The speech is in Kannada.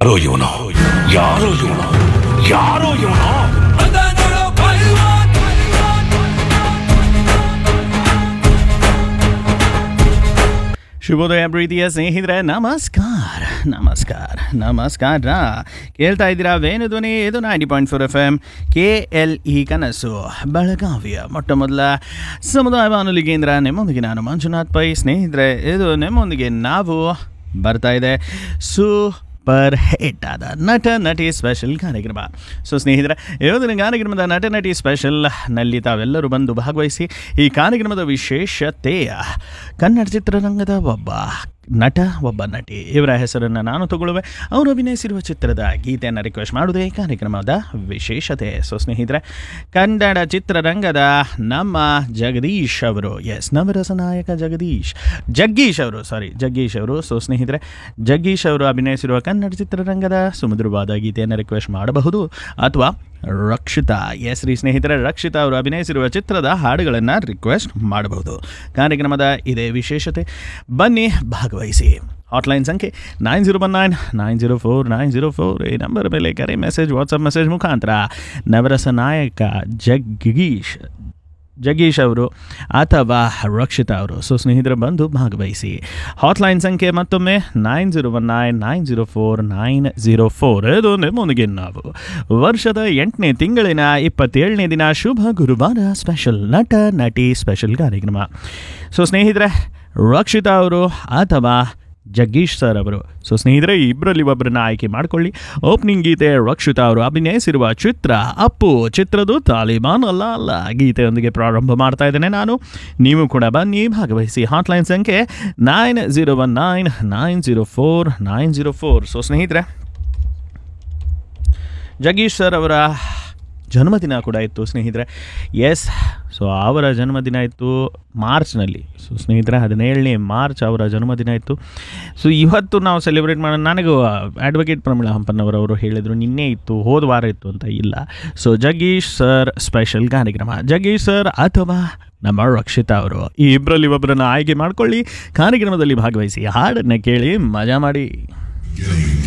ಯಾರೋ ಇವನು ಯಾರೋ ಇವನು ಯಾರೋ ಇವನು ಶುಭೋದಯ ಪ್ರೀತಿಯ ಸ್ನೇಹಿತರೆ ನಮಸ್ಕಾರ ನಮಸ್ಕಾರ ನಮಸ್ಕಾರ ಕೇಳ್ತಾ ಇದ್ದೀರಾ ವೇಣುಧ್ವನಿ ಇದು ninety point four F M K L E ಕನಸು ಬೆಳಗಾವಿಯ ಮೊಟ್ಟ ಮೊದಲ ಸಮುದಾಯ ಬಾನುಲಿ ಕೇಂದ್ರ ನಿಮ್ಮೊಂದಿಗೆ ನಾನು ಮಂಜುನಾಥ್ ಪೈ ಸ್ನೇಹಿತರೆ ಇದು ನಿಮ್ಮೊಂದಿಗೆ ನಾವು ಬರ್ತಾ ಇದೆ ಸೂಪರ್ ಹಿಟ್ ಆದ ನಟ ನಟಿ ಸ್ಪೆಷಲ್ ಕಾರ್ಯಕ್ರಮ ಸೊ ಸ್ನೇಹಿತರೆ ಇವತ್ತಿನ ಕಾರ್ಯಕ್ರಮದ ನಟ ನಟಿ ಸ್ಪೆಷಲ್ನಲ್ಲಿ ತಾವೆಲ್ಲರೂ ಬಂದು ಭಾಗವಹಿಸಿ ಈ ಕಾರ್ಯಕ್ರಮದ ವಿಶೇಷತೆಯ ಕನ್ನಡ ಚಿತ್ರರಂಗದ ಒಬ್ಬ ನಟ ಒಬ್ಬ ನಟಿ ಇವರ ಹೆಸರನ್ನು ನಾನು ತಗೊಳ್ಳುವೆ ಅವರು ಅಭಿನಯಿಸಿರುವ ಚಿತ್ರದ ಗೀತೆಯನ್ನು ರಿಕ್ವೆಸ್ಟ್ ಮಾಡುವುದೇ ಈ ಕಾರ್ಯಕ್ರಮದ ವಿಶೇಷತೆ ಸೊ ಸ್ನೇಹಿತರೆ ಕನ್ನಡ ಚಿತ್ರರಂಗದ ನಮ್ಮ ಜಗದೀಶ್ ಅವರು ಎಸ್ ನವರಸ ನಾಯಕ ಜಗದೀಶ್ ಜಗ್ಗೀಶ್ ಅವರು ಸಾರಿ ಜಗ್ಗೀಶ್ ಅವರು ಸೊ ಸ್ನೇಹಿತರೆ ಜಗ್ಗೀಶ್ ಅವರು ಅಭಿನಯಿಸಿರುವ ಕನ್ನಡ ಚಿತ್ರರಂಗದ ಸುಮಧುರವಾದ ಗೀತೆಯನ್ನು ರಿಕ್ವೆಸ್ಟ್ ಮಾಡಬಹುದು ಅಥವಾ ರಕ್ಷಿತಾ ಎಸ್ ರೀ ಸ್ನೇಹಿತರೆ ರಕ್ಷಿತಾ ಅವರು ಅಭಿನಯಿಸಿರುವ ಚಿತ್ರದ ಹಾಡುಗಳನ್ನು ರಿಕ್ವೆಸ್ಟ್ ಮಾಡಬಹುದು ಕಾರ್ಯಕ್ರಮದ ಇದೇ ವಿಶೇಷತೆ ಬನ್ನಿ ಭಾಗವಹಿಸಿ ಹಾಟ್ಲೈನ್ ಸಂಖ್ಯೆ nine zero one nine nine zero four nine zero four ಈ ನಂಬರ್ ಮೇಲೆ ಕರೆ ಮೆಸೇಜ್ ವಾಟ್ಸಪ್ ಮೆಸೇಜ್ ಮುಖಾಂತರ ನವರಸ ನಾಯಕ ಜಗ್ಗೀಶ್ ಜಗೀಶ್ ಅವರು ಅಥವಾ ರಕ್ಷಿತಾ ಅವರು ಸೊ ಸ್ನೇಹಿತರು ಬಂದು ಭಾಗವಹಿಸಿ ಹಾಟ್ಲೈನ್ ಸಂಖ್ಯೆ ಮತ್ತೊಮ್ಮೆ nine zero one nine nine zero four nine zero four ಇದು ನಿಮ್ಮೊಂದಿಗೆ ನಾವು ವರ್ಷದ ಎಂಟನೇ ತಿಂಗಳಿನ ಇಪ್ಪತ್ತೇಳನೇ ದಿನ ಶುಭ ಗುರುವಾರ ಸ್ಪೆಷಲ್ ನಟ ನಟಿ ಸ್ಪೆಷಲ್ ಕಾರ್ಯಕ್ರಮ ಸೊ ಸ್ನೇಹಿತರೆ ರಕ್ಷಿತಾ ಅವರು ಅಥವಾ ಜಗ್ಗೀಶ್ ಸರ್ ಅವರು ಸೊ ಸ್ನೇಹಿತರೆ ಇಬ್ಬರಲ್ಲಿ ಒಬ್ಬರನ್ನ ಆಯ್ಕೆ ಮಾಡಿಕೊಳ್ಳಿ ಓಪನಿಂಗ್ ಗೀತೆ ರಕ್ಷಿತಾ ಅವರು ಅಭಿನಯಿಸಿರುವ ಚಿತ್ರ ಅಪ್ಪು ಚಿತ್ರದ್ದು ತಾಲಿಬಾನ್ ಅಲ್ಲ ಅಲ್ಲ ಗೀತೆಯೊಂದಿಗೆ ಪ್ರಾರಂಭ ಮಾಡ್ತಾ ಇದ್ದೇನೆ ನಾನು ನೀವು ಕೂಡ ಬನ್ನಿ ಭಾಗವಹಿಸಿ ಹಾಟ್ಲೈನ್ ಸಂಖ್ಯೆ nine zero one nine nine zero four nine zero four so ಸ್ನೇಹಿತರೆ ಜಗೀಶ್ ಸರ್ ಅವರ ಜನ್ಮದಿನ ಕೂಡ ಇತ್ತು ಸ್ನೇಹಿತರೆ ಎಸ್ ಸೊ ಅವರ ಜನ್ಮದಿನ ಇತ್ತು ಮಾರ್ಚ್ನಲ್ಲಿ ಸೊ ಸ್ನೇಹಿತರೆ ಹದಿನೇಳನೇ ಮಾರ್ಚ್ ಅವರ ಜನ್ಮದಿನ ಇತ್ತು ಸೊ ಇವತ್ತು ನಾವು ಸೆಲೆಬ್ರೇಟ್ ಮಾಡೋಣ ನನಗೂ ಅಡ್ವೊಕೇಟ್ ಪ್ರಮೀಳಾ ಹಂಪನ್ನವರವರು ಹೇಳಿದರು ನಿನ್ನೆ ಇತ್ತು ಹೋದ ವಾರ ಇತ್ತು ಅಂತ ಇಲ್ಲ ಸೊ ಜಗೀಶ್ ಸರ್ ಸ್ಪೆಷಲ್ ಕಾರ್ಯಕ್ರಮ ಜಗೀಶ್ ಸರ್ ಅಥವಾ ನಮ್ಮ ರಕ್ಷಿತಾ ಅವರು ಈ ಇಬ್ಬರಲ್ಲಿ ಒಬ್ಬರನ್ನು ಆಯ್ಕೆ ಮಾಡ್ಕೊಳ್ಳಿ ಕಾರ್ಯಕ್ರಮದಲ್ಲಿ ಭಾಗವಹಿಸಿ ಹಾಡನ್ನು ಕೇಳಿ ಮಜಾ ಮಾಡಿ